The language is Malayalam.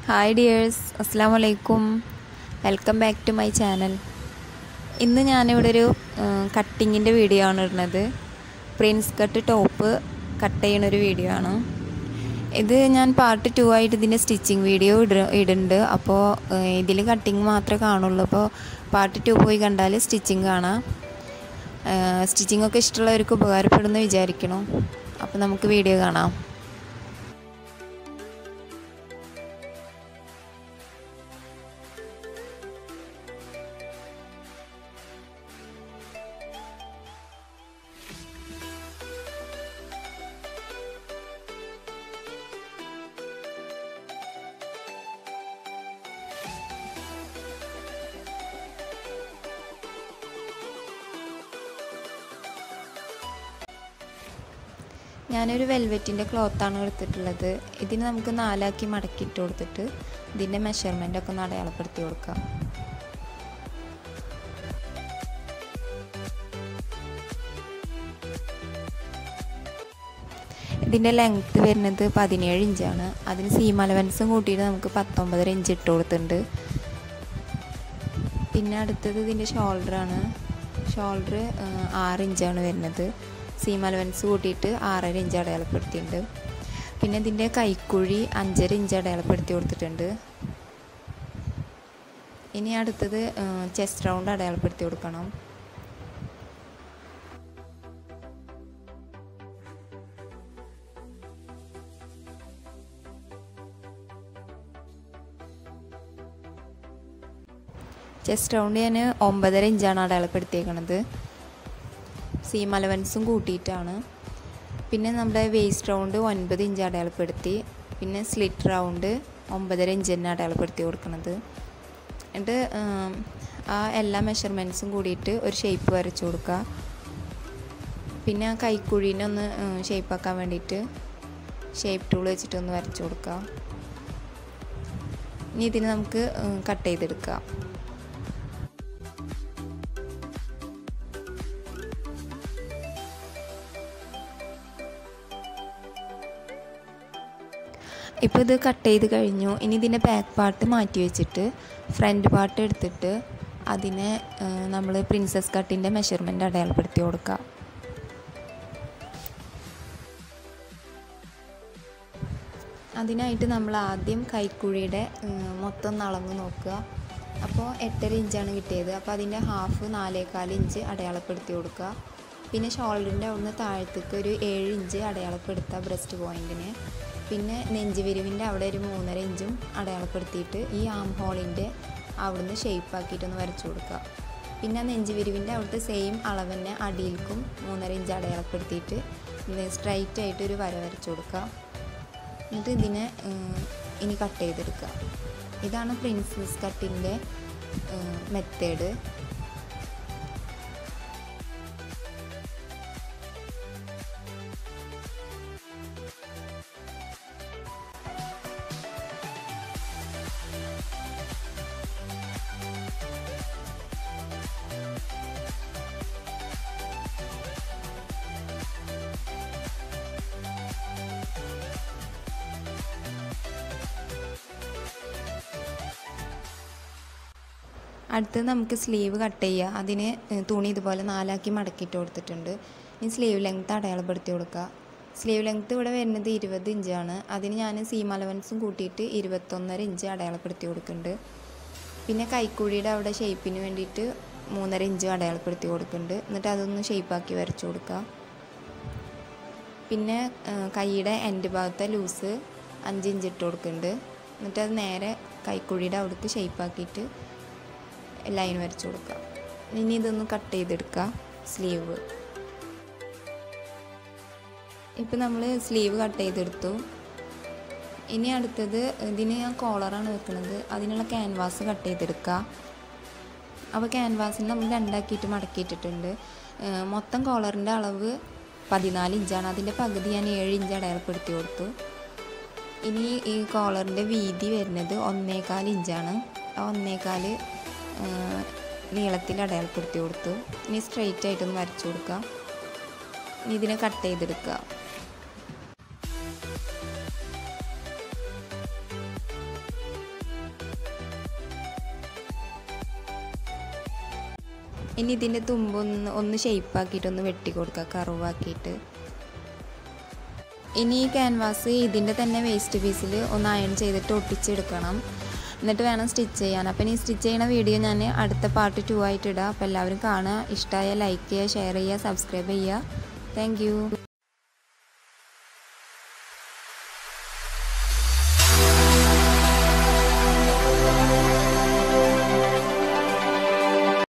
ഹായ് ഡിയേഴ്സ് അസ്സാം വലൈക്കും welcome back to my channel ഇന്ന് ഞാനിവിടെ ഒരു കട്ടിങ്ങിൻ്റെ വീഡിയോ ആണ് ഇടുന്നത് പ്രിൻസ് കട്ട് ടോപ്പ് കട്ട് ചെയ്യണ ഒരു വീഡിയോ ആണ് ഇത് ഞാൻ പാർട്ട് ടു ആയിട്ട് ഇതിൻ്റെ സ്റ്റിച്ചിങ് വീഡിയോ ഇട ഇടുന്നുണ്ട് അപ്പോൾ ഇതിൽ കട്ടിങ് മാത്രമേ കാണുള്ളൂ അപ്പോൾ പാർട്ട് ടു പോയി കണ്ടാൽ സ്റ്റിച്ചിങ് കാണാം സ്റ്റിച്ചിങ് ഒക്കെ ഇഷ്ടമുള്ളവർക്ക് ഉപകാരപ്പെടുമെന്ന് വിചാരിക്കണം അപ്പോൾ നമുക്ക് വീഡിയോ കാണാം ഞാനൊരു വെൽവെറ്റിൻ്റെ ക്ലോത്താണ് എടുത്തിട്ടുള്ളത് ഇതിന് നമുക്ക് നാലാക്കി മടക്കി ഇട്ട് കൊടുത്തിട്ട് ഇതിൻ്റെ മെഷർമെൻ്റ് ഒക്കെ ഒന്ന് അടയാളപ്പെടുത്തി കൊടുക്കാം ഇതിൻ്റെ ലെങ്ത്ത് വരുന്നത് പതിനേഴ് ഇഞ്ചാണ് അതിന് സീം അലവൻസും കൂട്ടിയിട്ട് നമുക്ക് പത്തൊമ്പതര ഇഞ്ച് ഇട്ട് കൊടുത്തിട്ടുണ്ട് പിന്നെ അടുത്തത് ഇതിൻ്റെ ഷോൾഡറാണ് ഷോൾഡർ ആറ് ഇഞ്ചാണ് വരുന്നത് സീം അലവൻസ് കൂട്ടിയിട്ട് ആറര ഇഞ്ച് അടയാളപ്പെടുത്തിയിട്ടുണ്ട് പിന്നെ ഇതിൻ്റെ കൈക്കുഴി അഞ്ചര ഇഞ്ച് അടയാളപ്പെടുത്തി കൊടുത്തിട്ടുണ്ട് ഇനി അടുത്തത് ചെസ്റ്റ് റൗണ്ട് അടയാളപ്പെടുത്തി കൊടുക്കണം ചെസ്റ്റ് റൗണ്ട് ഞാൻ ഒമ്പതര ഇഞ്ചാണ് അടയാളപ്പെടുത്തിയേക്കണത് സീം അലവൻസും കൂട്ടിയിട്ടാണ് പിന്നെ നമ്മുടെ വേസ്റ്റ് റൗണ്ട് ഒൻപത് ഇഞ്ച് അടയാളപ്പെടുത്തി പിന്നെ സ്ലിറ്റ് റൗണ്ട് ഒമ്പതര ഇഞ്ച് തന്നെ അടയാളപ്പെടുത്തി കൊടുക്കുന്നത് എന്നിട്ട് ആ എല്ലാ മെഷർമെൻറ്റ്സും കൂടിയിട്ട് ഒരു ഷേപ്പ് വരച്ചു കൊടുക്കുക പിന്നെ ആ കൈക്കുഴീനെ ഒന്ന് ഷേപ്പാക്കാൻ വേണ്ടിയിട്ട് ഷേപ്പ് ടൂൾ വെച്ചിട്ടൊന്ന് വരച്ചു കൊടുക്കുക ഇനി ഇതിന് നമുക്ക് കട്ട് ചെയ്തെടുക്കാം ഇപ്പോൾ ഇത് കട്ട് ചെയ്ത് കഴിഞ്ഞു ഇനി ഇതിൻ്റെ ബാക്ക് പാർട്ട് മാറ്റി വെച്ചിട്ട് ഫ്രണ്ട് പാർട്ട് എടുത്തിട്ട് അതിനെ നമ്മൾ പ്രിൻസസ് കട്ടിൻ്റെ മെഷർമെൻറ്റ് അടയാളപ്പെടുത്തി കൊടുക്കുക അതിനായിട്ട് നമ്മൾ ആദ്യം കൈക്കുഴിയുടെ മൊത്തം അളന്ന് നോക്കുക അപ്പോൾ എട്ടര ഇഞ്ചാണ് കിട്ടിയത് അപ്പോൾ അതിൻ്റെ ഹാഫ് നാലേകാൽ ഇഞ്ച് അടയാളപ്പെടുത്തി കൊടുക്കുക പിന്നെ ഷോൾഡറിൻ്റെ അവിടുന്ന് താഴത്തേക്ക് ഒരു ഏഴ് ഇഞ്ച് അടയാളപ്പെടുത്തുക ബ്രസ്റ്റ് പോയിൻറ്റിന് പിന്നെ നെഞ്ച് വിരിവിൻ്റെ അവിടെ ഒരു മൂന്നര ഇഞ്ചും അടയാളപ്പെടുത്തിയിട്ട് ഈ ആം ഹോളിൻ്റെ അവിടുന്ന് ഷേപ്പ് ആക്കിയിട്ടൊന്ന് വരച്ചു കൊടുക്കുക പിന്നെ നെഞ്ച് വിരിവിൻ്റെ അവിടുത്തെ സെയിം അളവ് തന്നെ അടിയിൽക്കും മൂന്നര ഇഞ്ച് അടയാളപ്പെടുത്തിയിട്ട് സ്ട്രൈറ്റ് ആയിട്ട് ഒരു വര വരച്ചു കൊടുക്കുക എന്നിട്ട് ഇതിനെ ഇനി കട്ട് ചെയ്തെടുക്കുക ഇതാണ് പ്രിൻസസ് കട്ടിൻ്റെ മെത്തേഡ് അടുത്ത് നമുക്ക് സ്ലീവ് കട്ട് ചെയ്യുക അതിന് തുണി ഇതുപോലെ നാലാക്കി മടക്കിയിട്ട് കൊടുത്തിട്ടുണ്ട് ഇനി സ്ലീവ് ലെങ്ത്ത് അടയാളപ്പെടുത്തി കൊടുക്കുക സ്ലീവ് ലെങ്ത്ത് ഇവിടെ വരുന്നത് ഇരുപത് ഇഞ്ചാണ് അതിന് ഞാൻ സീം അലവൻസും കൂട്ടിയിട്ട് ഇരുപത്തൊന്നര ഇഞ്ച് അടയാളപ്പെടുത്തി കൊടുക്കുന്നുണ്ട് പിന്നെ കൈക്കുഴിയുടെ അവിടെ ഷേപ്പിന് വേണ്ടിയിട്ട് മൂന്നര ഇഞ്ച് അടയാളപ്പെടുത്തി കൊടുക്കുന്നുണ്ട് എന്നിട്ട് അതൊന്ന് ഷേപ്പാക്കി വരച്ചു കൊടുക്കുക പിന്നെ കൈയുടെ എൻഡ് ഭാഗത്തെ ലൂസ് അഞ്ച് ഇഞ്ച് ഇട്ട് കൊടുക്കുന്നുണ്ട് എന്നിട്ട് അത് നേരെ കൈക്കുഴിയുടെ അവിടേക്ക് ഷേപ്പാക്കിയിട്ട് ലൈൻ വരച്ചു കൊടുക്കുക ഇനി ഇതൊന്ന് കട്ട് ചെയ്തെടുക്കുക സ്ലീവ് ഇപ്പം നമ്മൾ സ്ലീവ് കട്ട് ചെയ്തെടുത്തു ഇനി അടുത്തത് ഇതിന് ഞാൻ കോളറാണ് വെക്കുന്നത് അതിനുള്ള ക്യാൻവാസ് കട്ട് ചെയ്തെടുക്കുക അപ്പോൾ ക്യാൻവാസിന് നമ്മൾ രണ്ടാക്കിയിട്ട് മടക്കിയിട്ടിട്ടുണ്ട് മൊത്തം കോളറിൻ്റെ അളവ് പതിനാല് ഇഞ്ചാണ് അതിൻ്റെ പകുതി ഞാൻ ഏഴ് ഇഞ്ച് അടയാളപ്പെടുത്തി കൊടുത്തു ഇനി ഈ കോളറിൻ്റെ വീതി വരുന്നത് ഒന്നേകാൽ ഇഞ്ചാണ് ആ ഒന്നേകാൽ നീളത്തിൽ അടയാളപ്പെടുത്തി കൊടുത്തു ഇനി സ്ട്രെയിറ്റ് ആയിട്ടൊന്ന് വരച്ചു കൊടുക്കുക ഇനി ഇതിനെ കട്ട് ചെയ്തെടുക്കുക ഇനി ഇതിൻ്റെ തുമ്പൊന്ന് ഒന്ന് ഷെയ്പ്പാക്കിയിട്ടൊന്ന് വെട്ടി കൊടുക്കുക കറുവാക്കിയിട്ട് ഇനി ഈ ക്യാൻവാസ് ഇതിൻ്റെ തന്നെ വേസ്റ്റ് പീസിൽ ഒന്ന് അയൺ ചെയ്തിട്ട് ഒട്ടിച്ചെടുക്കണം എന്നിട്ട് വേണം സ്റ്റിച്ച് ചെയ്യാൻ അപ്പം ഈ സ്റ്റിച്ച് ചെയ്യുന്ന വീഡിയോ ഞാൻ അടുത്ത പാർട്ട് ടു ആയിട്ട് ഇടാം അപ്പോൾ എല്ലാവരും കാണുക ഇഷ്ടമായ ലൈക്ക് ചെയ്യുക ഷെയർ ചെയ്യുക സബ്സ്ക്രൈബ് ചെയ്യുക താങ്ക്